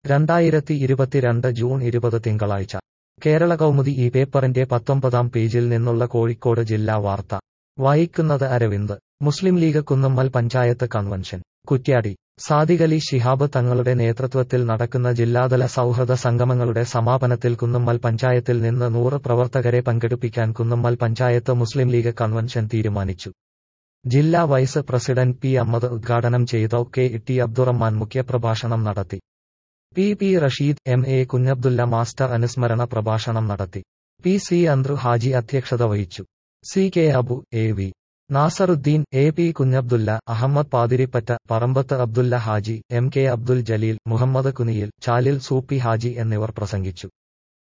രണ്ടായിരത്തി ഇരുപത്തിരണ്ട് ജൂൺ ഇരുപത് തിങ്കളാഴ്ച കേരള കൗമുദി ഈ പേപ്പറിന്റെ പത്തൊമ്പതാം പേജിൽ നിന്നുള്ള കോഴിക്കോട് ജില്ലാ വാർത്ത വായിക്കുന്നത് അരവിന്ദ് മുസ്ലിം ലീഗ് കുന്നമ്മൽ പഞ്ചായത്ത് കൺവെൻഷൻ കുറ്റ്യാടി സാദിഖലി ശിഹാബ് തങ്ങളുടെ നേതൃത്വത്തിൽ നടക്കുന്ന ജില്ലാതല സൗഹൃദ സംഗമങ്ങളുടെ സമാപനത്തിൽ കുന്നമ്മൽ പഞ്ചായത്തിൽ നിന്ന് നൂറ് പ്രവർത്തകരെ പങ്കെടുപ്പിക്കാൻ കുന്നമ്മൽ പഞ്ചായത്ത് മുസ്ലിം ലീഗ് കൺവെൻഷൻ തീരുമാനിച്ചു ജില്ലാ വൈസ് പ്രസിഡന്റ് പി അഹമ്മദ് ഉദ്ഘാടനം ചെയ്ത കെ ടി അബ്ദുറഹ്മാൻ മുഖ്യപ്രഭാഷണം നടത്തി P P Rasheed M A Kunhabdulla master അനുസ്മരണ പ്രഭാഷണം നടത്തി പി സി അന്ത്രു ഹാജി അധ്യക്ഷത വഹിച്ചു C K Abu A V Nasaruddin A P Kunhabdulla Ahammed Pathirippatta Parambath Abdulla Haji M K Abdul Jaleel Muhammad Kuniyil Chalil Soopy Haji എന്നിവർ പ്രസംഗിച്ചു